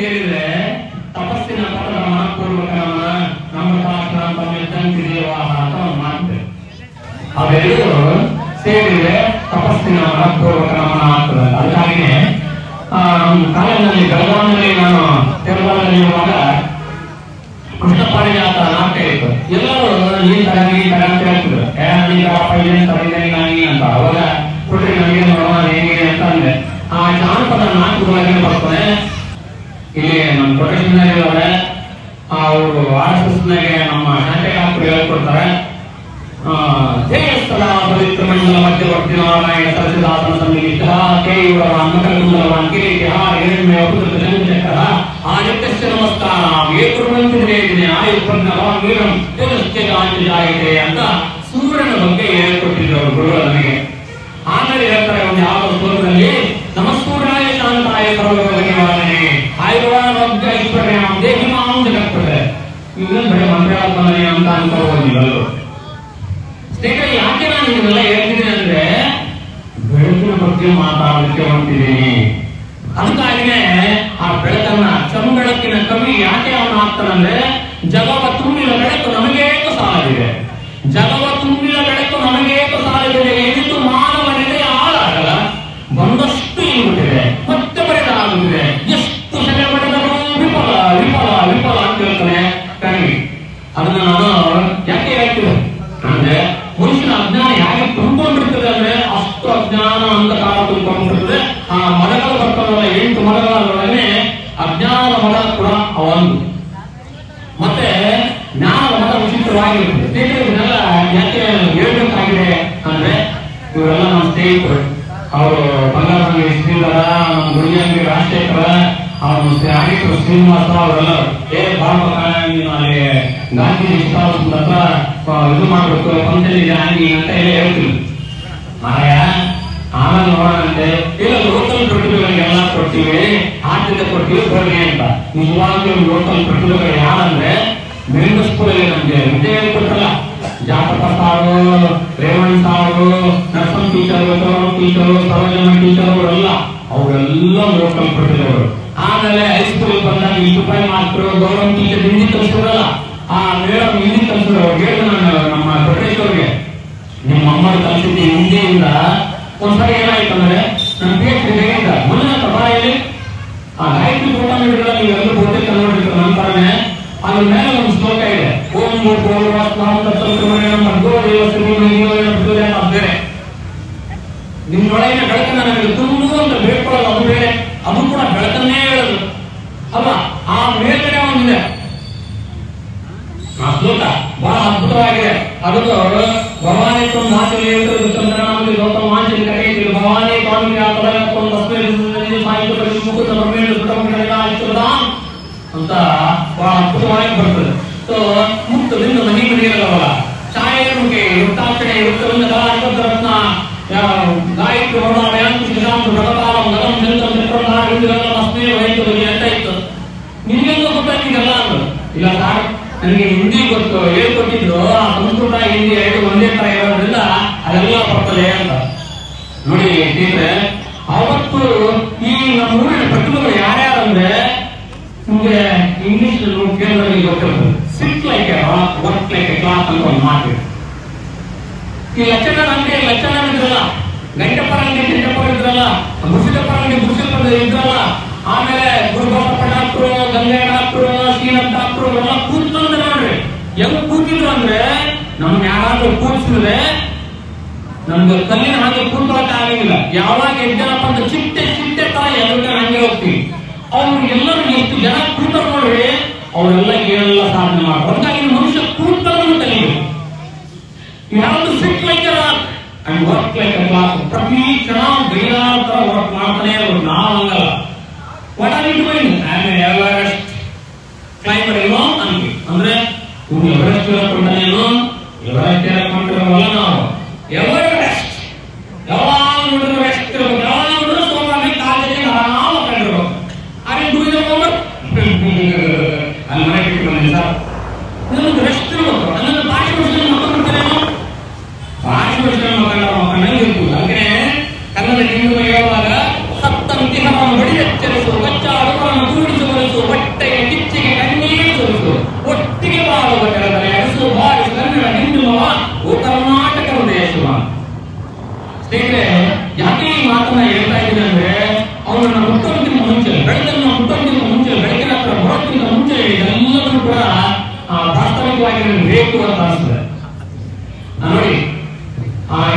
ಸೇರಿದ್ರೆ ತಪಸ್ಸಿನ ಪದದ ಮನಪೂರ್ವಕ ನಮ್ಮ ನಮ್ಮ ಶಾಸ್ತ್ರ ತಮ್ಮ ತಂತಿದೇವಾಹ ಅಂತ ಒಂದು ಮಾಡ್ತೇವೆ ಅವೆಲ್ಲರೂ ಸೇರಿದ್ರೆ ತಪಸ್ಸಿನ ಮನಪೂರ್ವಕ ನಮನ ಆಗ್ತದೆ ಅದಕ್ಕಾಗಿನೇ ಆ, ಕಾಲೇಜಿನಲ್ಲಿ ಬೆಳಗಾವಿನಲ್ಲಿ ನಾನು ತಿರುಮಲದಲ್ಲಿರುವಾಗ ಕೃಷ್ಣ ಪಾರಿಜಾತ ನಾಟ್ಯ ಇತ್ತು ಎಲ್ಲರೂ ನೀನ್ ತರ ನೀನ್ ತರ ಅಂತ ಹೇಳ್ತಿದ್ರು ಏ ನೀನ್ ತರಪ್ಪ ಇದೇನ್ ತರ ಇದೆ ನೀನ್ ಅಂತ ಅವಾಗ ಕೊಟ್ರಿ ನಮಗೆ ನೋಡೋಣ ಹೇಗೆ ಅಂತ ಅಂದೆ ಆ ಜಾನಪದ ನಾಟಕದೊಳಗೆ ಬರ್ತದೆ ಇಲ್ಲಿ ನಮ್ಮ ಪ್ರೊಫೆಷನಲ್ ಇದ್ದಾರೆ ಅವರು ಆರ್ ಎಸ್ ಎಸ್ ನಾಗೆ ನಮ್ಮ ನಾಟ್ಯಕಾರರು ಹೇಳ್ಕೊಡ್ತಾರೆ ಆ, ಜಯಸ್ಥಳ ಪವಿತ್ರ ಮಂಡಲ ಮಧ್ಯವರ್ತಿ ನಾರಾಯಣ ಸರಸಿದಾಸನ ಸನ್ನಿಹಿತ ಕೇಯುವರ ಅನ್ನಕರಕುಂಡಲವಾನ್ ಕಿರೀಟಿಹ ಹಿರಣ್ಯ ಪುತ್ರ ಚಂದ್ರಚಕ್ರ ಆದಿತ್ಯಸ್ಯ ನಮಸ್ಕಾರ ಏಕುರ್ವಂತಿ ದಿನೇ ಆಯು ಪ್ರಜ್ಞವಾನ್ ವೀರಂ ತೇಜಸ್ಯ ಜಾಯತೆ ಅಂತ ಸೂರ್ಯನ ಬಗ್ಗೆ ಹೇಳ್ಕೊಟ್ಟಿದ್ರು ಅವರು ಗುರುಗಳು ನನಗೆ ಆಮೇಲೆ ಹೇಳ್ತಾರೆ ಒಂದು ಯಾವ ಶ್ಲೋಕದಲ್ಲಿ ನಮಸ್ಕೂರಾಯ ಶಾಂತಾಯ ಸರ್ವನಿವಾರಣೆ ಆಯುರ್ವಾದ ಐಶ್ವರ್ಯ ದೇಹಿ ಮಾಂ ಜಗತ್ತದೆ ಇವೆಲ್ಲ ಬರೀ ಮಂತ್ರಾತ್ಮನೆ ಅಂತ ಅನ್ಕೋಬೋದಿಲ್ಲ ಸ್ನೇಹಿತರೆ ಯಾಕೆ ನಾನು ಇದನ್ನೆಲ್ಲ ಹೇಳ್ತಿದ್ದೀನಿ ಅಂದ್ರೆ ಬೆಳಕಿನ ಬಗ್ಗೆ ಮಾತಾಡಲಿಕ್ಕೆ ಹೊಂಟಿದ್ದೀನಿ ಅದಕ್ಕಾಗಿನೇ ಆ ಬೆಳಕನ್ನ ಚಂಬೆಳಕಿನ ಕವಿ ಯಾಕೆ ಅವನು ಆಗ್ತಾನಂದ್ರೆ ಜಗವ ತುಂಬಿದ ಬೆಳಕು ನಮಗೇಕ ಸಾಲದಿದೆ ಜಗವ ತುಂಬಿದ ಬೆಳಕು ನಮಗೇಕ ಸಾಲದಿದೆ ಏನಿತ್ತು ಮಾನವನಿಗೆ ಹಾಳಾಗಲ್ಲ ಬಂದಷ್ಟು ಇರುತ್ತದೆ ಮತ್ತೆ ಬರೆದಾಗುತ್ತಿದೆ ಎಷ್ಟು ಸೆಲೆ ಬರೆದರೂ ವಿಫಲ ವಿಫಲ ವಿಫಲ ಅಂತ ಹೇಳ್ತಾನೆ ಕವಿ ಅದನ್ನ ನಾನು ಯಾಕೆ ಹೇಳ್ತೀನಿ ಅಂದ್ರೆ ಮನುಷ್ಯನ ಅಜ್ಞಾನ ಯಾಕೆ ತುಂಬಿಕೊಂಡಿರ್ತದೆ ಅಂದ್ರೆ ಅಷ್ಟು ಅಜ್ಞಾನ ಅಂಧಕಾರ ತುಂಬಿಕೊಂಡಿರ್ತದೆ ಆ ಮರಗಳು ಬರ್ತಾವಲ್ಲ ಎಂಟು ಮರಗಳೊಳಗೆ ಅಜ್ಞಾನದ ಮರ ಕೂಡ ಒಂದು ಮತ್ತೆ ಜ್ಞಾನದ ಮರ ವಿಚಿತ್ರವಾಗಿರ್ತದೆ ಸ್ನೇಹಿತರೆ ಇದನ್ನೆಲ್ಲ ಯಾಕೆ ಹೇಳ್ಬೇಕಾಗಿದೆ ಅಂದ್ರೆ ಇವರೆಲ್ಲ ನಮ್ಮ ಸ್ನೇಹಿತರು ಅವರು ಬಂಗಾರ ಶ್ರೀಧರ ನಮ್ಮ ಗುಡಿಯಂಗಿ ರಾಜಶೇಖರ ಅವನು ಆಡಿಟರ್ ಶ್ರೀನಿವಾಸ ಅವರೆಲ್ಲ ಏ ಬಾಳ್ಬೇಕ ನೀನು ಅಲ್ಲಿ ಗಾಂಧಿ ಸ್ಥಾಪದ ಹತ್ರ ಆ, ಇದು ಮಾಡ್ಬೇಕು ಫಂಕ್ಷನ್ ಇದೆ ಹಂಗೆ ಅಂತ ಎಲ್ಲ ಹೇಳ್ತೀನಿ ಮಾರಾಯ ಆಮೇಲೆ ನೋಡೋಣಂತೆ ಇಲ್ಲ ಲೋಕಲ್ ಪ್ರತಿಭೆಗಳಿಗೆಲ್ಲ ಕೊಡ್ತೀವಿ ಆರ್ಥಿಕ ಕೊಡ್ತೀವಿ ಬರ್ರಿ ಅಂತ ನಿಜವಾಗ್ಲೂ ಲೋಕಲ್ ಪ್ರತಿಭೆಗಳು ಯಾರಂದ್ರೆ ಮಿಲಿಂದ ಸ್ಕೂಲಲ್ಲಿ ನಮ್ಗೆ ವಿದ್ಯೆ ಹೇಳ್ಕೊಟ್ರಲ್ಲ ಜಾತಕ ಸಾರು ರೇವಣ್ ಸಾರು ನರ್ಸಂ ಟೀಚರ್ ಟೀಚರು ಸರೋಜನ ಟೀಚರ್ ಅವರೆಲ್ಲ ಅವರೆಲ್ಲ ಲೋಕಲ್ ಪ್ರತಿಭೆಗಳು ಆಮೇಲೆ ಹೈಸ್ಕೂಲ್ ಬಂದಾಗ ಈ ರೂಪಾಯಿ ಮಾಸ್ಟರ್ ಗೌರವ್ ಟೀಚರ್ ಹಿಂದಿ ಕಲಿಸಿದ್ರಲ್ಲ ಆ ಮೇಡಮ್ ಹಿಂದಿ ಕಲಿಸಿದ್ರು ಅವ್ರಿಗೆ ಹೇಳಿದೆ ನಾನು ನಮ್ಮ ಪ್ರೊಫೆಸರ್ ಅವ್ರಿಗೆ ನಿಮ್ಮ ಅಮ್ಮನ ಕಲಿಸಿದ್ದ ಹಿಂದಿಯಿಂದ ಒಂದ್ಸರಿ ಏನಾಯ್ತು ಅಂದ್ರೆ ನನ್ನ ಪೇಟ್ ಹೇಗಿದ್ದ ಮೊನ್ನೆ ಸಭಾಯಲ್ಲಿ ಆ ಗಾಯತ್ರಿ ಫೋಟೋ ನೋಡಿದ್ರೆ ನೀವು ಎಲ್ಲರೂ ಬೋಟೆ ನೋಡಿದ್ರೆ ನನ್ನ ತರನೇ ಅದ್ರ ಮೇಲೆ ಒಂದು ಶ್ಲೋಕ ಇದೆ ಓಂ ನಮ್ಮ ಬೇರೆ ನಿಮ್ಮೊಳಗಿನ ಬೆಳಕನ್ನ ನನಗೆ ತುಂಬು ಅಂತ ಬೇಡ್ಕೊಳ್ಳೋದು ಅದು ಬೇರೆ ಅದು ಕೂಡ ಬೆಳಕನ್ನೇ ಹೇಳೋದು ಅಲ್ವಾ ಆ ಮೇಲ್ಗಡೆ ಒಂದಿದೆ ಆ ಶ್ಲೋಕ ಬಹಳ ಅದ್ಭುತವಾಗಿದೆ ಅದು ಭವಾನಿ ತ್ವಂ ನಾಚಿಲಿ ಚಂದ್ರನಾಮಿ ಗೌತಮ ವಾಂಚಲಿ ಕರೆಯಿತಿಲ್ಲ ಭವಾನಿ ತ್ವಾಮಿ ಆತದ ತ್ವಂ ತಸ್ಮೈ ಸಾಹಿತ್ಯ ಕಲಿ ಮುಕುತ ಬ್ರಹ್ಮೇಂದ್ರ ಸುತಂ ಕಲಿಕ ಆಯ್ತದಾಂ ಅಂತ ಬಹಳ ಅದ್ಭುತವಾಗಿ ಬರ್ತದೆ ಸೊ ಮುಕ್ತದಿಂದ ಮನಿ ಮನೆಯಲ್ಲವಲ್ಲ ಛಾಯೆಗೆ ವೃತ್ತಾಕ್ಷಣೆ ವೃತ್ತವಿಂದ ರತ್ನ ಗಾಯತ್ರಿ ಹೊರಡ ವ್ಯಾಂತಿ ಸಿದ್ಧಾಂತ ಭಗತಾಲಂ ನಗಂ ಚಂದ್ರಂ ಚಕ್ರಧಾರ ಇಂದ್ರಲ್ಲ ಅಸ್ಮೇ ವಹಿತದಲ್ಲಿ ಅಂತ ಇತ್ತು ನಿಮ್ಗೆಲ್ಲ ಗೊತ್ತಾಗ್ತಿದಲ್ಲ ಅಂದ್ರು ಇಲ್ಲ ಸರ್ ನನಗೆ ಹಿಂದಿ ಗೊತ್ತು ಹೇಳ್ಕೊಟ್ಟಿದ್ರು ಆ ಸಂಸ್ಕೃತ ಹಿಂದಿ ಎರಡು ಒಂದೇ ತರ ಇರೋದ್ರಿಂದ ಅದೆಲ್ಲ ಬರ್ತದೆ ಅಂತ ನೋಡಿ ಟೀಚರ್ ಅವತ್ತು ಈ ನಮ್ಮ ಊರಿನ ಪ್ರತಿಭೆಗಳು ಯಾರ್ಯಾರು ಅಂದ್ರೆ ನಿಮ್ಗೆ ಇಂಗ್ಲಿಷ್ ಕೇಂದ್ರದಲ್ಲಿ ಗೊತ್ತಿರ್ತದೆ sit like work like class ಅಂತ ಒಂದು ಮಾತು ಇದೆ. ಈ ಲಕ್ಷಣ ಅಂದ್ರೆ ಲಕ್ಷಣ ಇದ್ರಲ್ಲ ಗಂಟಪ್ಪರ ಅಂಗಡಿ ಗಂಟಪ್ಪರ ಇದ್ರಲ್ಲ ಮುಸಿದಪ್ಪರ ಅಂಗಡಿ ಮುಸಿದಪ್ಪರ ಇದ್ರಲ್ಲ ಆಮೇಲೆ Gurugopappa doctor Ganga doctor Srinath doctor ಎಲ್ಲ ಕೂತ್ಕೊಂಡು ನೋಡ್ರಿ ಹೆಂಗ್ ಕೂತಿದ್ರು ಅಂದ್ರೆ ನಮ್ಗೆ ಯಾರಾದ್ರೂ ಕೂರ್ಸಿದ್ರೆ ನಮ್ಗೆ ಕಲ್ಲಿನ ಹಾಗೆ ಕೂತ್ಕೊಳಕ್ ಆಗಂಗಿಲ್ಲ ಯಾವಾಗ ಎದ್ದೇಳಪ್ಪ ಅಂತ ಚಿಟ್ಟೆ ಚಿಟ್ಟೆ ತರ ಎಲ್ಲರೂ ಹಂಗೆ ಹೋಗ್ತೀವಿ ಅವ್ರು ಎಲ್ಲರೂ ಎಷ್ಟು ಜನ ಕೂತಾರ ನೋಡ್ರಿ ಅವರೆಲ್ಲ ಏನೆಲ್ಲ ಸಾಧನೆ ಮಾಡ್ತಾರೆ ಹಾಗಾಗಿ ಮನುಷ್ಯ ಕೂತ್ಕೊಳ್ಳೋದು ಕಲಿಬೇಕು You have to sit like a rock and work like a clock. ಪ್ರತಿ ಕ್ಷಣ ಗೈರಾದ ತರ ವರ್ಕ್ ಮಾಡ್ತಾನೆ ಇರೋದು ನಾವು ಹಂಗಲ್ಲ what are you doing I am Everest climber ಏನೋ ಅಂದ್ವಿ ಅಂದ್ರೆ ಇವ್ನು ಎವರೆಸ್ಟ್ ಹೇಳ್ಕೊಂಡೇನೋ ಎವರೆಸ್ಟ್ ಹೇಳ್ಕೊಂಡಿರೋವಲ್ಲ ನಾವು ಎವರೆಸ್ಟ್ ಯಾವಾಗ ನೋಡಿದ್ರು ರೆಸ್ಟ್ ಇರ್ಬೇಕು ಯಾವಾಗ ನೋಡಿದ್ರು ಸೋಮಾರಿ ಕಾಲೇಜಿಗೆ ಆರಾಮ ಕಂಡಿರ್ಬೇಕು ಆರ್ ಯು ಡೂಯಿಂಗ್ ಹೋಮ್ವರ್ಕ್ ಅಲ್ಲಿ ಮನೆ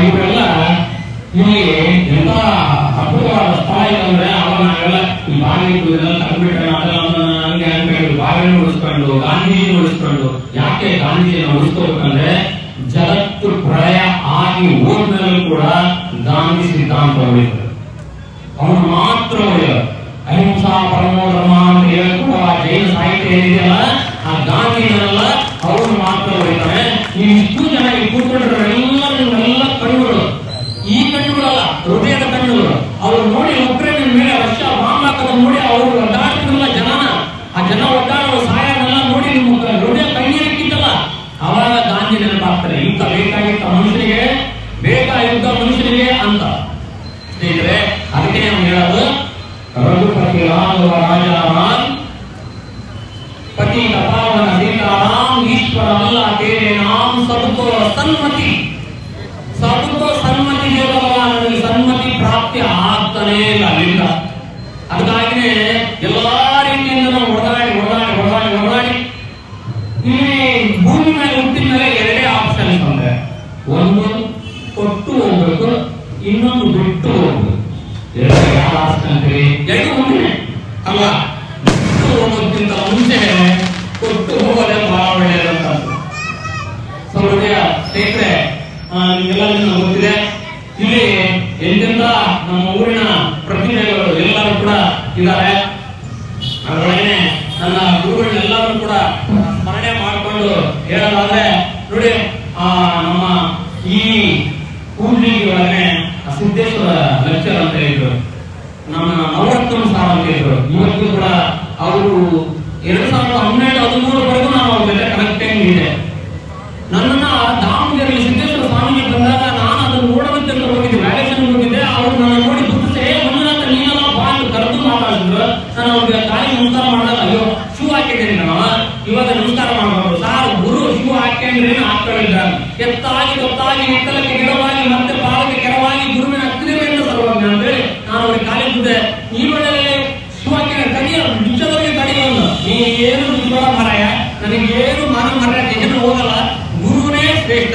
ಇವರೆಲ್ಲ ಇಲ್ಲಿ ಎಂತ ಅದ್ಭುತವಾದ ಸ್ಥಳ ಇದೆ ಅಂದ್ರೆ ಅವಾಗ ನಾವೆಲ್ಲ ಈ ಬಾಗಿಲು ಇದೆಲ್ಲ ತಗೊಂಡ್ಬಿಟ್ರೆ ಅದೆಲ್ಲ ಹಂಗೆ ಅನ್ಕೊಂಡು ಬಾಗಿಲು ಉಳಿಸ್ಕೊಂಡು ಗಾಂಧೀಜಿ ಉಳಿಸ್ಕೊಂಡು ಯಾಕೆ ಗಾಂಧೀಜಿಯನ್ನು ಉಳಿಸ್ಕೋಬೇಕಂದ್ರೆ ಜಗತ್ತು ಪ್ರಳಯ ಆಗಿ ಹೋದ್ಮೇಲೆ ಕೂಡ ಗಾಂಧಿ ಸಿದ್ಧಾಂತ ಉಳಿತದೆ ಅವನು ಮಾತ್ರ ಉಳಿಯೋದು ಅಹಿಂಸಾ ಪರಮೋ ಧರ್ಮ ಅಂತ ಹೇಳ್ಕೊಂಡು ಆ ಜೈನ ಸಾಹಿತ್ಯ ಏನಿದೆಯಲ್ಲ ಆ ಗಾಂಧಿನಲ್ಲ ಅವನು ಮಾತ್ರ ಉಳಿತಾನೆ ಈ ಇಷ್ಟು ಜನ ಈ ಕೂತ್ಕೊಂಡ್ರೆ ಎಲ್ಲ ನಿಮ್ಮೆಲ್ಲ ಕಣ್ಣುಗಳು ಈ ಕಣ್ಣುಗಳಲ್ಲ ಹೃದಯದ ಕಣ್ಣುಗಳು ಅವ್ರು ನೋಡಿ ಉಕ್ರೇನ್ ಮೇಲೆ ರಷ್ಯಾ ಬಾಂಬ್ ಹಾಕೋದು ನೋಡಿ ಅವರು ಒದ್ದಾಡ್ತಿರಲ್ಲ ಜನನ ಆ ಜನ ಒದ್ದಾಡುವ ಸಹಾಯನೆಲ್ಲ ನೋಡಿ ನಿಮ್ಮ ಕ- ಹೃದಯ ಕಣ್ಣೀರಿಕ್ಕಿದ್ದಲ್ಲ ಅವಾಗ ಗಾಂಧಿ ನೆನಪಾಗ್ತಾರೆ ಯುದ್ಧ ಬೇಕಾಗಿತ್ತ ಮನುಷ್ಯನಿಗೆ ಬೇಕಾಗಿದ್ದ ಮನುಷ್ಯನಿಗೆ ಅಂತ ಸ್ನೇಹಿತರೆ ಅದಕ್ಕೆ ನಾವು ಹೇಳೋದು ರಘುಪತಿ ರಾಘವ ರಾಜಾರಾಮ್ ಪತಿ ಪಾವನ ಸೀತಾರಾಮ್ ಈಶ್ವರ ಅಲ್ಲ ತೇರೆ ನಾಮ್ ಸಬಕೋ ಸನ್ಮತಿ ಸಬಕೋ ಸನ್ಮತಿ ದೇವರಲ್ಲ ನನಗೆ ಸನ್ಮತಿ ಪ್ರಾಪ್ತಿ ಆಗ್ತಾನೆ ಇಲ್ಲ ಅಲ್ಲಿಂದ ಅದಕ್ಕಾಗಿನೇ ಎಲ್ಲಾ ರೀತಿಯಿಂದ ನಾವು ಹೊಡೆದಾಡಿ ಹೊಡೆದಾಡಿ ಹೊಡೆದಾಡಿ ಹೊಡೆದಾಡಿ ಇಲ್ಲಿ ಭೂಮಿ ಮೇಲೆ ಹುಟ್ಟಿದ ಮೇಲೆ ಎರಡೇ ಆಪ್ಷನ್ಸ್ ಅಂದ್ರೆ ಒಂದು ಕೊಟ್ಟು ಹೋಗ್ಬೇಕು ಇನ್ನೊಂದು ಬಿಟ್ಟು ಹೋಗ್ಬೇಕು ಎರಡು ಯಾವ ಆಪ್ಷನ್ ಅಂತೀರಿ ಎರಡು ಒಂದೇ ಅಲ್ವಾ ಬಿಟ್ಟು ಹೋಗೋದಕ್ಕಿಂತ ಮುಂಚೆ ಕೊಟ್ಟು ಹೋಗೋದೇ ಬಹಳ ಒಳ್ಳೆಯದಂತ ಸೊ ಹೃದಯ ಸ್ನೇಹಿತರೆ ಆ, ನಿಮ್ಗೆಲ್ಲ ನಿಮ್ಗೆ ಗೊತ್ತಿದೆ ಇಲ್ಲಿ ಎಲ್ಲಿಂದ ನಮ್ಮ ಊರಿನ ಪ್ರತಿನಿಧಿಗಳು ಎಲ್ಲರೂ ಕೂಡ ಇದ್ದಾರೆ ಅದರೊಳಗೆ ನನ್ನ ಗುರುಗಳನ್ನೆಲ್ಲರೂ ಕೂಡ ಸ್ಮರಣೆ ಮಾಡಿಕೊಂಡು ಹೇಳೋದಾದ್ರೆ ನೋಡಿ ಆ ನಮ್ಮ ಈ ಕೂಡ್ಲಿಗಿ ಒಳಗಡೆ ಆ ಸಿದ್ದೇಶ್ವರ ಲೆಕ್ಚರ್ ಅಂತ ಹೇಳಿದ್ರು ನಮ್ಮ ನವರತ್ನ ಸಾರ್ ಅಂತ ಹೇಳಿದ್ರು ಇವತ್ತು ಕೂಡ ಅವರು ಎರಡ್ ಸಾವಿರದ ಹನ್ನೆರಡು ಹದಿಮೂರವರೆಗೂ ನಾನು ಅವ್ರ ಜೊತೆ ಕನೆಕ್ಟಿಂಗ್ ಇದೆ ನನ್ನನ್ನ ದಾವಣಗೆರೆಯಲ್ಲಿ ಸಿದ್ದೇಶ್ವರ ಸ್ವಾಮಿಗೆ ಬಂದಾಗ ನಾನು ಅದನ್ನು ನೋಡೋದಕ್ಕೆ ಅಂತ ಹೋಗಿದ್ದೆ ವ್ಯಾಲೇಷನ್ ಹೋಗಿದ್ದೆ ಅವ್ರು ನನ್ನ ನೋಡಿ ಗುರುತಿಸಿ ಏ ಮಂಜುನಾಥ ನೀನೆಲ್ಲ ಬಾ ಅಂತ ಕರೆದು ಮಾತಾಡಿದ್ರು ನಾನು ಅವ್ರಿಗೆ ತಾಯಿ ನಮಸ್ಕಾರ ಮಾಡಿದಾಗ ಅಯ್ಯೋ ಶೂ ಹಾಕಿದ್ದೀನಿ ನಾನು ಇವಾಗ ನಮಸ್ಕಾರ ಮಾಡಬಾರ್ದು ಸಾರ್ ಗುರು ಶೂ ಹಾಕ್ಯಂದ್ರೆ ಹಾಕೊಂಡಿದ್ದ ಎತ್ತಾಗಿ ಗೊತ್ತಾಗಿ ಎತ್ತಲಕ್ಕೆ ಗಿಡವಾಗಿ ಮತ್ತೆ ಪಾಲಕ್ಕೆ ಕೆರವಾಗಿ ಗುರುವಿನ ಹತ್ತಿರವೆಂದ ಸರ್ವಜ್ಞ ಅಂತೇಳಿ ನಾನು ಅವ್ರಿಗೆ ಕಾಲಿ ಬಿದ್ದೆ ಈ ವೇಳೆ ಶೂ ಹಾಕಿದ್ರೆ ಕಡಿಯ ನಿಜವಾಗಿ ಕಡಿಯೋನು ನೀ ಏನು ನಿಜವಾದ ಮರಾಯ ನನಗೆ ಏನು ಮಾನ ಮರ್ಯಾದೆ ಏನು ಹೋಗಲ್ಲ ಗುರುನೇ ಶ್ರೇಷ್ಠ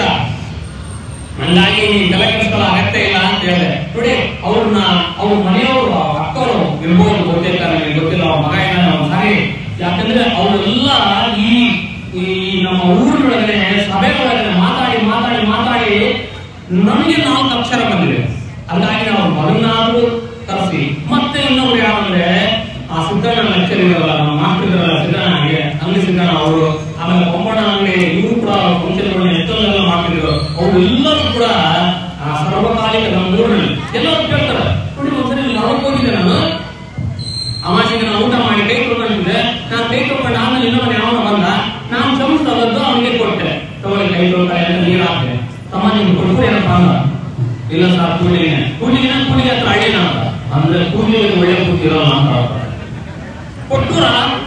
ಹಂಗಾಗಿ ನೀ ತಲೆ ಕೆಡಿಸ್ಕೊಳ್ಳೋ ಅಗತ್ಯ ಇಲ್ಲ ಅಂತ ಹೇಳಿದೆ ನೋಡಿ ಅವ್ರನ್ನ ಅವ್ರ ಮನೆಯವರು ಅಕ್ಕವರು ಇರ್ಬೋದು ಗೊತ್ತಿಲ್ಲ ನನಗೆ ಗೊತ್ತಿಲ್ಲ ಅವ್ರ ಮಗ ಏನ ಅವ್ರ ಸಾರಿ ಯಾಕಂದ್ರೆ ಅವರೆಲ್ಲ ಈ ಈ ನಮ್ಮ ಊರುಗಳೊಳಗಡೆ ಸಭೆ ಒಳಗಡೆ ಮಾತಾಡಿ ಮಾತಾಡಿ ಮಾತಾಡಿ ನಮಗೆ ನಾಲ್ಕು ಅಕ್ಷರ ಬಂದಿದೆ ಹಂಗಾಗಿ ನಾವು ಮಗನಾದ್ರೂ ಕರೆಸಿ ಮತ್ತೆ ಇನ್ನೊಬ್ರು ಯಾರಂದ್ರೆ ಆ ಸಿದ್ದಣ್ಣ ಲೆಕ್ಚರ್ ಇರಲ್ಲ ನಮ್ಮ ಮಾಸ್ಟರ್ ಇರಲ್ಲ ಸಿದ್ದಣ್ಣ ಅಂಗಡಿ ಸಿದ್ದಣ್ಣ ಅವರು ಆಮೇಲೆ ಬೊಮ್ಮಣ್ಣ ಅಂಗಡಿ ಇವರು ಕೂಡ ಫಂಕ್ಷನ್ಗಳನ್ನ ಎಷ್ಟೊಂದೆಲ್ಲ ಮಾಡ್ತಿದ್ರು ಅವರು ಎಲ್ಲರೂ ಕೂಡ ಆ ಸರ್ವಕಾಲಿಕ ನಮ್ಮ ಊರಿನಲ್ಲಿ ಎಲ್ಲರೂ ಕೇಳ್ತಾರೆ ನೋಡಿ ಒಂದ್ಸರಿ ಹೊರಗೆ ಹೋಗಿದ್ದೆ ನಾನು ಅಮಾಸಿಗೆ ನಾನು ಊಟ ಮಾಡಿ ಕೈ ತೊಳ್ಕೊಂಡಿದ್ದೆ ನಾನು ಕೈ ತೊಳ್ಕೊಂಡು ಆಮೇಲೆ ಇನ್ನೊಬ್ಬನ ಯಾವನ ಬಂದ ನಾನು ಚಮಚದದ್ದು ಅವನಿಗೆ ಕೊಟ್ಟೆ ತಗೊಳ್ಳಿ ಕೈ ತೊಳ್ತಾರೆ ಅಂತ ನೀರು ಹಾಕ್ತೆ ತಮ್ಮ ನಿಮ್ಗೆ ಕೊಟ್ಟು ಏನಪ್ಪ ಅಂದ ಇಲ್ಲ ಸರ್ ಕೂಲಿಗೆ ಕೂಲಿಗೆ ಕೂಲಿಗೆ ಹತ್ರ ಅಳಿನ ಅಂತ ಅಂದ್ರೆ ಕೂಲಿಗೆ ಒಳ್ಳೆ ಕೂತಿರಲ್ಲ ಅಂತ ಹೇಳ್ತಾರೆ. ಕೊಟ್ಟೂರ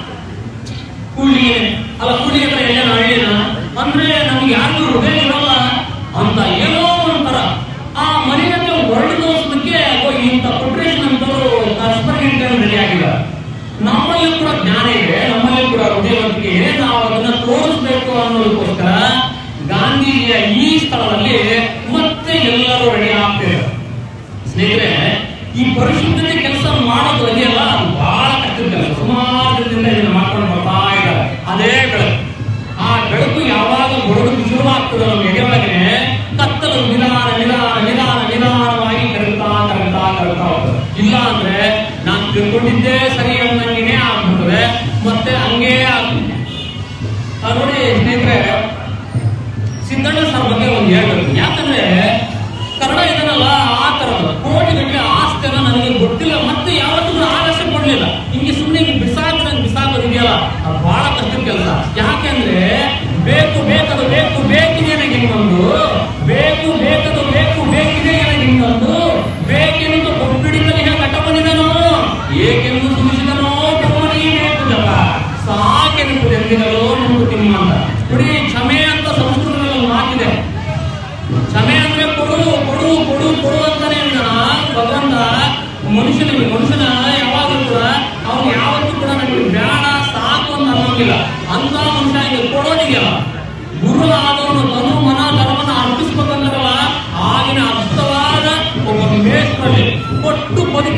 ಕೂಲಿಗೆ ಅಲ್ಲ ಕೂಲಿಗೆ ಹತ್ರ ಎಲ್ಲ ಅಳಿನ ಅಂದ್ರೆ ನಮ್ಗೆ ಯಾರಿಗೂ ಹೃದಯ ಇರಲ್ಲ ಅಂತ ಏನೋ ಒಂಥರ ಆ ಮನೆಯಕ್ಕೆ ಹೊರಡು ತೋರಿಸಲಿಕ್ಕೆ ಇಂಥ ಕೊಟ್ರೇಷನ್ ಅಂತವರು ಕಸ್ಪರ್ಗೆ ರೆಡಿ ಆಗಿದ್ದಾರೆ ನಮ್ಮಲ್ಲಿ ಕೂಡ ಜ್ಞಾನ ಇದೆ ನಮ್ಮಲ್ಲಿ ಕೂಡ ಹೃದಯವಂತಿಕೆ ಇದೆ ನಾವು ಅದನ್ನ ತೋರಿಸ್ಬೇಕು ಅನ್ನೋದಕ್ಕೋಸ್ಕರ ಗಾಂಧೀಜಿಯ ಈ ಸ್ಥಳದಲ್ಲಿ ಮತ್ತೆ ಎಲ್ಲರೂ ರೆಡಿ ಆಗ್ತಿದ್ದಾರೆ ಸ್ನೇಹಿತರೆ ಈ ಪರಿಶುದ್ಧತೆ ಕೆಲಸ ಮಾಡೋದು ಇದೆಯಲ್ಲ ಅದು ಬಹಳ ಕಷ್ಟದ ಕೆಲಸ ಸುಮಾರು ದಿನದಿಂದ ಇದನ್ನ ಮಾಡ್ಕೊಂಡು ಬರ್ತಾ ಇದ್ದಾರೆ ಅದೇ ಬೆಳಕು ಆ ಬೆಳಕು ಯಾವಾಗ ಬರೋದಕ್ಕೆ ಶುರುವಾಗ್ತದೆ ನಮ್ಮ ಎಡೆಯೊಳಗೆ ಕತ್ತಲು ನಿಧಾನ ನಿಧಾನ ನಿಧಾನ ನಿಧಾನವಾಗಿ ಕರಗ್ತಾ ಕರಗ್ತಾ ಕರಗ್ತಾ ಹೋಗ್ತದೆ ಇಲ್ಲ ಅಂದ್ರೆ ನಾನು ತಿಳ್ಕೊಂಡಿದ್ದೇ ಸರಿ ಅನ್ನಂಗೆನೇ ಆಗ್ಬಿಡ್ತದೆ ಮತ್ತೆ ಹಂಗೇ ಆಗ್ತದೆ ಆ ನೋಡಿ ಸ್ನೇಹಿತರೆ ಸಿದ್ದಣ್ಣ ಸರ್ ಬಗ್ಗೆ ಒಂದು ಹೇಳ್ಬೇಕು ಯಾಕಂದ್ರೆ ಕನ್ನಡ ಇದನ್ನಲ್ಲ ಆ ತರದ ಕೋಟಿಗಟ್ಟಲೆ ಆಸ್ತಿಯನ್ನ ನನಗೆ ಗೊತ್ತಿಲ್ಲ ಮತ್ತೆ ಯಾವತ್ತೂ ಕೂಡ ಆಲಸ್ಯ ಪಡ್ಲಿಲ್ಲ ಹಿಂಗೆ ಸುಮ್ಮನೆ ಬಿಸಾಕಿದಂಗೆ ಬಿಸಾಕೋದಿದೆಯಲ್ಲ ಅದು ಬಹಳ ಕಷ್ಟದ ಕೆಲಸ ಯಾಕೆಂದ್ರೆ ಬೇಕು ಬೇಕದು ಬೇಕು ಬೇಕಿದೆ ನನಗೆ ಇನ್ನೊಂದು ಬೇಕು ಬೇಕದು ಬೇಕು ಬೇಕಿದೆ ನನಗೆ ಇನ್ನೊಂದು ಬೇಕೆಂದು ಕೊಟ್ಟಿಡಿದಲ್ಲಿ ಹೇಗೆ ಕಟ್ಟ ಬಂದಿದನು ಏಕೆಂದು ಸುಮಿಸಿದನೋ ತಮ್ಮನಿಗೆ ಬೇಕು ಜಪ ಸಾಕೆಂದು ಎಂದಿನಲ್ಲೋ ನಮ್ಗೆ ತಿಮ್ಮ ಅಂತ ನೋಡಿ ಕ್ಷಮೆ ಅಂತ ಸಂಸ್ಕೃತದಲ್ಲಿ ಒಂದು ಮಾತಿದೆ ಕ್ಷಮೆ ಅಂದ್ರೆ ಕೊಡು ಕೊಡು ಕೊಡು ಕೊಡು ಅಂತಾನೆ ಅಂದನ ಭಗವಂತ ಮನುಷ್ಯನಿಗೆ ಮನುಷ್ಯನ ಯಾವಾಗಲೂ ಕೂಡ ಅವನು ಯಾವತ್ತೂ ಕೂಡ ನನಗೆ ಬೇಡ ಸಾಕು ಅಂತ ಅನ್ನೋಂಗಿಲ್ಲ ಅಂತ ಮನುಷ್ಯ ಹಿಂಗೆ ಕೊಡೋದಿದೆಯಲ್ಲ ಗುರು ಆದವನು ತನು ಮನ ಧರ್ಮನ ಅರ್ಪಿಸ್ಬೇಕಂದ್ರಲ್ಲ ಆಗಿನ ಆ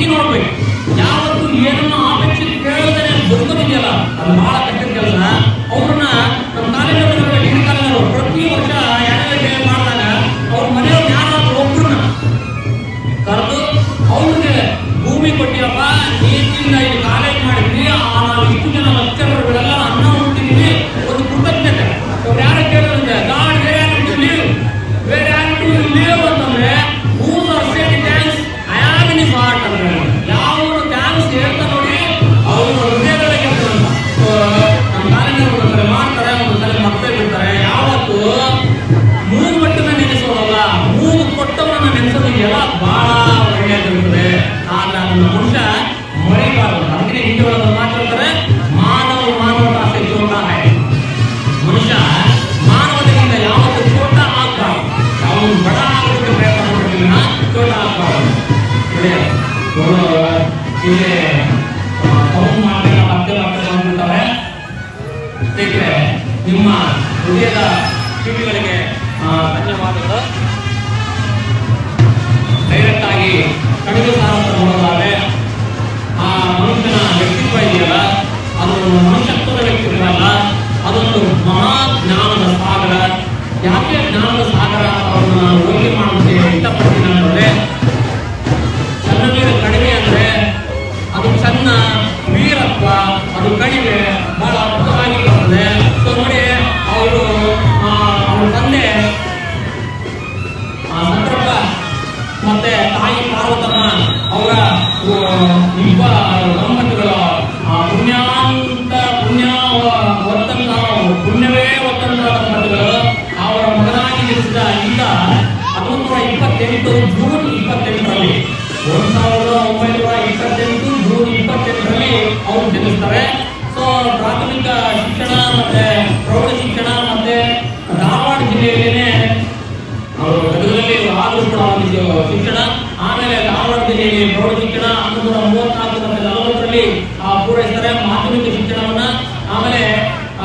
ಸ್ಥಿತಿ ನೋಡ್ಬೇಕು ಯಾವತ್ತು ಏನನ್ನ ಅಪೇಕ್ಷೆ ಕೇಳದೇ ಬದುಕೋದಿದೆಯಲ್ಲ ಅದು ಬಹಳ ಕಷ್ಟದ ಕೆಲಸ ಅವ್ರನ್ನ ನಮ್ಮ ಕಾಲೇಜಲ್ಲಿ ಡಿಗ್ರಿ ಕಾಲೇಜವರು ಪ್ರತಿ ವರ್ಷ ಯಾರ್ಯಾರಿಗೆ ಮಾಡಿದಾಗ ಅವ್ರ ಮನೆಯವ್ರು ಯಾರಾದ್ರೂ ಒಬ್ರನ್ನ ಕರೆದು ಅವ್ರಿಗೆ ಭೂಮಿ ಕೊಟ್ಟಿಯಪ್ಪ ನೀತಿಯಿಂದ ಇಲ್ಲಿ ಕಾಲೇಜ್ ಮಾಡಿದ್ವಿ ಆ ನಾವು ಇಷ್ಟು ಜನ ಲೆಕ್ಚರರ್ಗಳೆಲ್ಲ ಅನ್ನ ಹುಟ್ಟಿದ್ವಿ ಒಂದು ಕೃತಜ್ಞತೆ ಅವ್ರು ಯಾರು ಕೇಳಿದ್ರೆ God where to leave where are to leave ಅಂತಂದ್ರೆ whose are said thanks I am in is heart ಅಂದ್ರೆ ಯಾವ ಥ್ಯಾಂಕ್ಸ್ ಹೇಳ್ತಾ ನೋಡಿ ಅವರು ಹೃದಯದೊಳಗೆ ಇರ್ತದಂತ. So, ನಮ್ಮ ಕಾಲೇಜಲ್ಲಿ ಒಂದ್ಸಲ ಮಾಡ್ತಾರೆ ಒಂದ್ಸಲ ಮತ್ತೆ ಬಿಡ್ತಾರೆ ಯಾವತ್ತು ಮೂರು ಮಟ್ಟನ ನೆನೆಸೋದಲ್ಲ ಮೂರು ಕೊಟ್ಟವನ್ನ ನೆನೆಸೋದಿದೆಯಲ್ಲ ಬಹಳ ಒಳ್ಳೆಯದಿರ್ತದೆ ಆದ್ರೆ ಅದನ್ನ ಮನುಷ್ಯ ಮರಿಬಾರದು ಅದಕ್ಕೆ ಹಿಂದೆ ಒಳಗೆ ಮಾತಾಡ್ತಾರೆ ಮಾನವ ಮಾನವತಾ ಸೆ ಚೋಟ ಹೈ ಮನುಷ್ಯ ಮಾನವತೆಯಿಂದ ಯಾವತ್ತು ಚೋಟ ಆಗ್ಬಾರ್ದು ಅವನು ಬಡ ಆಗೋದಕ್ಕೆ ಪ್ರಯತ್ನ ಪಡ್ತಿಲ್ಲ ಚೋಟ ಆಗ್ಬಾರ್ದು ಇಲ್ಲಿ ಇಲ್ಲಿ ಸೌಂಡ್ ಮಾಡಲಿಲ್ಲ ಮತ್ತೆ ಮತ್ತೆ ಬಂದ್ಬಿಡ್ತಾರೆ ಸ್ನೇಹಿತರೆ ನಿಮ್ಮ ಹೃದಯದ ಕಿವಿಗಳಿಗೆ ಆ, ಧನ್ಯವಾದಗಳು ಡೈರೆಕ್ಟ್ ಆಗಿ ಕಡಿಮೆ ಸಾರಂತ ನೋಡೋದಾದ್ರೆ ಆ ಮನುಷ್ಯನ ವ್ಯಕ್ತಿತ್ವ ಇದೆಯಲ್ಲ ಅದು ಮನುಷ್ಯತ್ವದ ವ್ಯಕ್ತಿತ್ವ ಅಲ್ಲ ಅದೊಂದು ಮಹಾ ಜ್ಞಾನದ ಸಾಗರ ಯಾಕೆ ಜ್ಞಾನದ ಸಾಗರ ಅವ್ರನ್ನ ನಾನು ಹೋಲಿಕೆ ಮಾಡೋದಕ್ಕೆ ಇಷ್ಟಪಡ್ತೀನಿ ಅಂದ್ರೆ ಸಣ್ಣ ನೀರು ಕಡಿಮೆ ಅಂದ್ರೆ ಅದು ಸಣ್ಣ ವೀರತ್ವ ಅದು ಕಡಿಮೆ ಬಹಳ ಅದ್ಭುತವಾಗಿ ಬರ್ತದೆ ಸೊ ನೋಡಿ ಅವರು ಅವ್ರ ತಂದೆ ಆ, ಸಂದರ್ಭ ಮತ್ತೆ ತಾಯಿ ಪಾರ್ವತಮ್ಮ ಅವರ ಇಬ್ಬ ದಂಪತಿಗಳು ಆ, ಪುಣ್ಯಾಂತ ಪುಣ್ಯ ಒತ್ತಂತ ಪುಣ್ಯವೇ ಒತ್ತಂತ ದಂಪತಿಗಳು ಅವರ ಮಗನಾಗಿ ಜನಿಸಿದ ಈತ ಹತ್ತೊಂಬತ್ತು ನೂರ ಇಪ್ಪತ್ತೆಂಟು ಜೂನ್ ಇಪ್ಪತ್ತೆಂಟರಲ್ಲಿ ಒಂದ್ ಸಾವಿರದ ಒಂಬೈನೂರ ಇಪ್ಪತ್ತೆಂಟು ಜೂನ್ ಇಪ್ಪತ್ತೆಂಟರಲ್ಲಿ ಅವರು ಜನಿಸ್ತಾರೆ ಸೊ ಪ್ರಾಥಮಿಕ ಶಿಕ್ಷಣ ಮತ್ತೆ ಪ್ರೌಢ ಶಿಕ್ಷಣ ಮತ್ತೆ ಧಾರವಾಡ ಜಿಲ್ಲೆಯಲ್ಲೇನೆ ಅವರು ಗದಗದಲ್ಲಿ ಆದರೂ ಕೂಡ ಅವರಿಗೆ ಶಿಕ್ಷಣ ಆಮೇಲೆ ಧಾರವಾಡ ಜಿಲ್ಲೆಯಲ್ಲಿ ಪ್ರೌಢ ಶಿಕ್ಷಣ ಹನ್ನೊಂದು ನೂರ ಮೂವತ್ನಾಲ್ಕು ಮತ್ತೆ ನಲವತ್ತರಲ್ಲಿ ಆ, ಪೂರೈಸ್ತಾರೆ ಮಾಧ್ಯಮಿಕ ಶಿಕ್ಷಣವನ್ನ ಆಮೇಲೆ ಆ,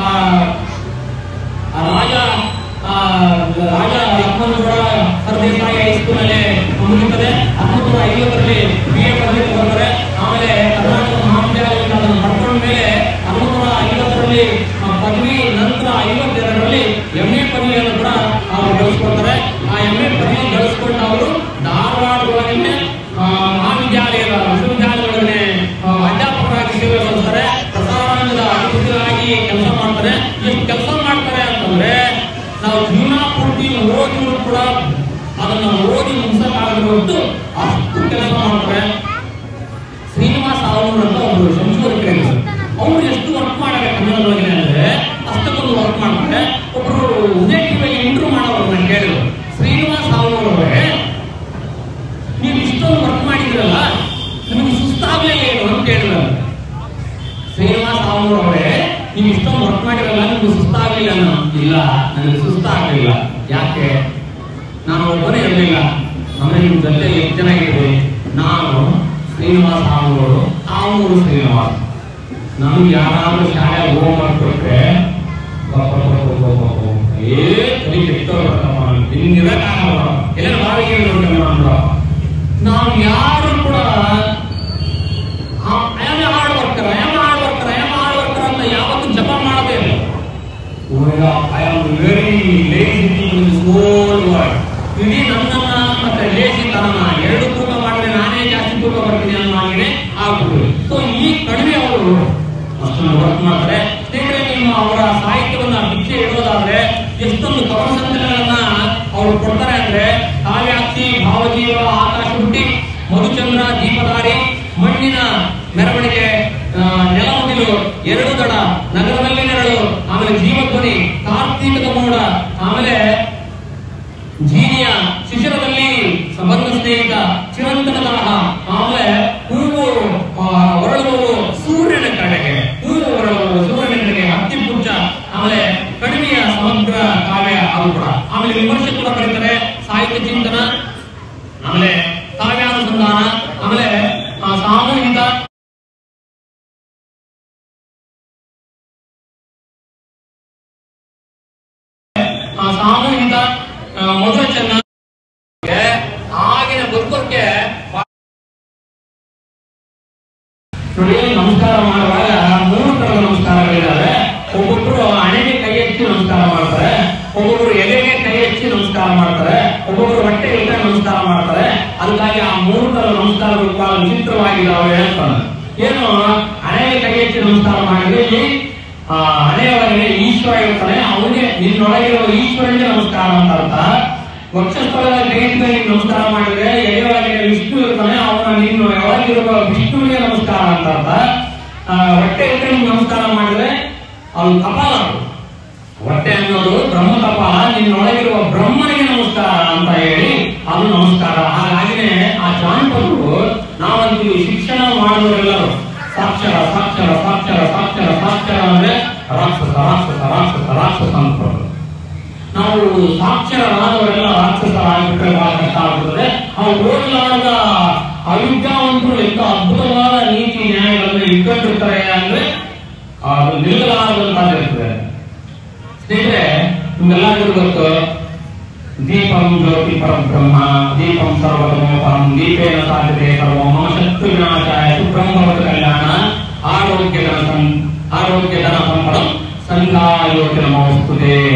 ಆ ರಾಜ ಆ, ರಾಜ ಲಕ್ಷ್ಮಣಗೌಡ ಸರ್ದೇಸಾಯಿ ಹೈಸ್ಕೂಲ್ ಅಲ್ಲಿ ಮುಗಿಯುತ್ತದೆ ಹತ್ತೊಂಬತ್ತು ನೂರ ಐವತ್ತರಲ್ಲಿ ಬಿ ಎ ಪದವಿ ಬರ್ತಾರೆ ಆಮೇಲೆ ಕರ್ನಾಟಕ ಮಹಾವಿದ್ಯಾಲಯದಿಂದ ಅದನ್ನು ಪಡ್ಕೊಂಡ ಮೇಲೆ ಹತ್ತೊಂಬತ್ತು ನೂರ ಐವತ್ತರಲ್ಲಿ ಆ, ಪದವಿ ನಂತರ ಐವತ್ತೆರಡರಲ್ಲಿ ಎಂ ಎ ಪದವಿಯನ್ನು ಕೂಡ ಅವರು ಗಳಿಸ್ಕೊಳ್ತಾರೆ ಆ ಎಂ ಎ ಪದವಿ ಗಳಿಸ್ಕೊಂಡು ಅವರು ಧಾರವಾಡದೊಳಗನೆ ಆ, ಮಹಾವಿದ್ಯಾಲಯದ ವಿಶ್ವವಿದ್ಯಾಲಯದೊಳಗನೆ ಆ, ಅಧ್ಯಾಪಕರಾಗಿ ಸೇವೆ ಸಲ್ಲಿಸ್ತಾರೆ ಪ್ರಸಾರಾಂಗದ ಅಧಿಪತಿಯಾಗಿ ಕೆಲಸ ಮಾಡ್ತಾರೆ ಎಷ್ಟು ಕೆಲಸ ಮಾಡ್ತಾರೆ ಅಂತಂದ್ರೆ ನಾವು ಜೀವನ ಪೂರ್ತಿ ಓದಿದ್ರು ಕೂಡ ಅದನ್ನ ಓದಿ ಮುಗಿಸಕ್ಕಾಗಿರುವಷ್ಟು ಅಷ್ಟು ಕೆಲಸ ಮಾಡ್ತಾರೆ ಶ್ರೀನಿವಾಸ ಅವರು ಅಂತ ಒಬ್ಬರು ಸಂಶೋಧಕರು ಅವ್ರು ಎಷ್ಟು ವರ್ಕ್ ಮಾಡ್ತಾರೆ ಕನ್ನಡದೊಳಗೆ ಅಂದ್ರೆ ಅಷ್ಟಕ್ಕೊಂದು ವರ್ಕ್ ಮಾಡ್ತಾರೆ ಒಬ್ರು ಉದಯ ಟಿವಿಗೆ ಇಂಟ್ರೂ ಮಾಡೋರು ನಾನು ಕೇಳಿದ್ರು ಶ್ರೀನಿವಾಸ ಅವರವರೇ ನೀವು ಇಷ್ಟೊಂದು ವರ್ಕ್ ಮಾಡಿದ್ರಲ್ಲ ನಿಮಗೆ ಸುಸ್ತಾಗ್ಲಿಲ್ಲ ಏನು ಅಂತ ಕೇಳಿದ್ರು ಶ್ರೀನಿವಾಸ ಅವರವರೇ ನೀವು ಇಷ್ಟೊಂದು ವರ್ಕ್ ಮಾಡಿರಲ್ಲ ನಿಮ್ಗೆ ಸುಸ್ತಾಗ್ಲಿಲ್ಲ ನಾನು ಇಲ್ಲ ನನಗೆ ಸುಸ್ತಾಗ್ಲಿಲ್ಲ ಯಾಕೆ ನಾನು ಒಬ್ಬನೇ ಇರಲಿಲ್ಲ ಅಂದ್ರೆ ನಿಮ್ ಜೊತೆ ಎಷ್ಟು ಚೆನ್ನಾಗಿದೆ ನಾನು ಶ್ರೀನಿವಾಸ ಅವರು ತಾವು ಶ್ರೀನಿವಾಸ ನಮ್ಗೆ ಯಾರಾದ್ರೂ ಶಾಲೆ ಹೋಮ್ ವರ್ಕ್ ಕೊಟ್ರೆ ಪಾಪ ಪಾಪ ಪಾಪ ಪಾಪ ಏ ತಲೆ ಕೆಟ್ಟವ್ರಪ್ಪ ಹಿಂಗಿರಕ್ಕಾಗಲ್ಲ ಎಲ್ಲ ಬಾವಿಗೆ ನೋಡ್ಕೊಂಡು ಅಂದ್ರು ನಾವು ಯಾರು ಕೂಡ I am hard worker I am hard worker I am hard worker ಅಂತ ಯಾವತ್ತೂ ಜಪ ಮಾಡದೇ ಇಲ್ಲ I am very lazy in this whole world ಇಡೀ ನನ್ನನ್ನ ಮತ್ತೆ ಲೇಸಿ ತನನ ಎರಡು ತೂಕ ಮಾಡಿದ್ರೆ ನಾನೇ ಜಾಸ್ತಿ ತೂಕ ಬರ್ತೀನಿ ಅನ್ನೋ ಹಾಗೆ ಆಗ್ಬಿಟ್ಟು ಸೊ ಈ ಕಡಿಮೆ ಅವರು ಅಷ್ಟೊಂದು ವರ್ಕ್ ಮಾಡ್ತಾರೆ ಸ್ನೇಹಿತರೆ ನಿಮ್ಮ ಅವರ ಸಾಹಿತ್ಯವನ್ನ ಭಿಕ್ಷೆ ಇಡೋದಾದ್ರೆ ಎಷ್ಟೊಂದು ಕವನ ಸಂಕಲನಗಳನ್ನ ಅವರು ಕೊಡ್ತಾರೆ ಅಂದ್ರೆ ಕಾವ್ಯಾಕ್ಷಿ ಭಾವಜೀವ ಆಕಾಶ ಹುಟ್ಟಿ ಮಧುಚಂದ್ರ ದೀಪದಾರಿ ಮಣ್ಣಿನ ಮೆರವಣಿಗೆ ಆ, ನೆಲಮುಗಿಲು ಎರಡು ದಡ ನಗರದಲ್ಲಿ ನೆರಳು ಆಮೇಲೆ ಜೀವಧ್ವನಿ ಕಾರ್ತೀಕದ ಮೋಡ ಆಮೇಲೆ ಜೀನಿಯ ಶಿಶಿರದಲ್ಲಿ ಸಂಬಂಧ ಸ್ನೇಹಿತ ಚಿರಂತನ ದಾಹ ಆಮೇಲೆ ಹೂವು ಆ, ಹೊರಳುವವು ಸೂರ್ಯನ ಕಡೆಗೆ ಹೂವು ಹೊರಳುವವು ಸೂರ್ಯನ ಕಡೆಗೆ ಹತ್ತಿ ಪುಂಚ ಆಮೇಲೆ ಕಡಿಮೆಯ ಸಮಗ್ರ ಕಾವ್ಯ ಅದು ಕೂಡ ಆಮೇಲೆ ವಿಮರ್ಶೆ ಕೂಡ ಬರೀತಾರೆ ಸಾಹಿತ್ಯ ಚಿಂತನ ಆಮೇಲೆ ಕಾವ್ಯಾನುಸಂಧಾನ ಆಮೇಲೆ ಆ, ಸಾಮೂಹಿಕ ಆ, ಸಾಮೂಹಿಕ ಆ, ಮಧುರ ಚೆನ್ನ ಆಗಿನ ಬದುಕೋಕ್ಕೆ ನೋಡಿ ನಮಸ್ಕಾರ ಮಾಡುವಾಗ ಮೂರು ತರದ ನಮಸ್ಕಾರಗಳಿದ್ದಾವೆ ಒಬ್ಬೊಬ್ರು ಹಣೆಗೆ ಕೈ ಎತ್ತಿ ನಮಸ್ಕಾರ ಮಾಡ್ತಾರೆ ಒಬ್ಬೊಬ್ರು ಎಲೆಗೆ ಕೈ ಎತ್ತಿ ನಮಸ್ಕಾರ ಮಾಡ್ತಾರೆ ಒಬ್ಬೊಬ್ರು ಹೊಟ್ಟೆ ಇಟ್ಟ ನಮಸ್ಕಾರ ಮಾಡ್ತಾರೆ ಅದಕ್ಕಾಗಿ ಆ ಮೂರು ತರ ನಮಸ್ಕಾರಗಳು ಬಹಳ ವಿಚಿತ್ರವಾಗಿದ್ದಾವೆ ಹೇಳ್ತಾನೆ ಏನು ಹಣೆಗೆ ಕೈ ಎತ್ತಿ ನಮಸ್ಕಾರ ಮಾಡಿದ್ರೆ ಈ ಆ ಹಣೆಯೊಳಗೆ ಈಶ್ವರ ಇರ್ತಾನೆ ಅವನಿಗೆ ನಿನ್ನೊಳಗಿರುವ ಈಶ್ವರನಿಗೆ ನಮಸ್ಕಾರ ಅಂತ ಅರ್ಥ ವಕ್ಷಸ್ಥಳದ ಕೈಯಿಂದ ನಮಸ್ಕಾರ ಮಾಡಿದ್ರೆ ಎದೆಯೊಳಗೆ ವಿಷ್ಣು ಇರ್ತಾನೆ ಅವನ ನಿನ್ನ ಒಳಗಿರುವ ವಿಷ್ಣುವಿಗೆ ನಮಸ್ಕಾರ ಅಂತ ಅರ್ಥ ಆ, ಹೊಟ್ಟೆ ಇಟ್ಟು ನಿಮ್ಗೆ ನಮಸ್ಕಾರ ಮಾಡಿದ್ರೆ ಅವನು ಕಪಾಲ ಹೊಟ್ಟೆ ಅನ್ನೋದು ಬ್ರಹ್ಮ ಕಪಾಲ ನಿನ್ನೊಳಗಿರುವ ಬ್ರಹ್ಮನಿಗೆ ನಮಸ್ಕಾರ ಅಂತ ಹೇಳಿ ಅದು ನಮಸ್ಕಾರ ಹಾಗಾಗಿನೇ ಆ ಜಾನಪದರು ನಾವಂತೀವಿ ಶಿಕ್ಷಣ ಮಾಡುವವರೆಲ್ಲರೂ ಸಾಕ್ಷರ ಸಾಕ್ಷರ ಸಾಕ್ಷರ ಸಾಕ್ಷರ ಸಾಕ್ಷರ ಅಂದ್ರೆ ರಾಕ್ಷಸ ರಾಕ್ಷಸ ರಾಕ್ಷಸ ರಾಕ್ಷಸ ಅಂತ ನಾವು ಸಾಕ್ಷರರಾದವರೆಲ್ಲ ರಾಕ್ಷಸರಾಗಿಬಿಟ್ರೆ ಬಹಳ ಕಷ್ಟ ಆಗುತ್ತದೆ ಅವ್ರು ಓದಲಾರದ ಅವಿದ್ಯಾವಂತರು ಎಂತ ಅದ್ಭುತವಾದ ನೀತಿ ನ್ಯಾಯಗಳನ್ನು ಇಟ್ಕೊಂಡಿರ್ತಾರೆ ಅಂದ್ರೆ ಅದು ನಿಲ್ಲಲಾರದಂತಾಗಿರ್ತದೆ ಸ್ನೇಹಿತರೆ ನಿಮ್ಗೆಲ್ಲರಿಗೂ ಗೊತ್ತು ದೀಪಂ ಜ್ಯೋತಿ ಪರಬ್ರಹ್ಮ ದೀಪಂ ಸರ್ವತಮೋಪರಂ ದೀಪೇನ ಸಾಧ್ಯತೆ ಸರ್ವ ಮಮ ಶತ್ರು ವಿನಾಶಾಯ ಸುಬ್ರಹ್ಮವತ ಕಲ್ಯಾಣ ಆರೋಗ್ಯಧನ ಸಂ ಆರೋಗ್ಯಧನ ಸಂಪದಂ ಸಂಘಾಯೋಗ್ಯ ನಮೋಸ್ತುತೆ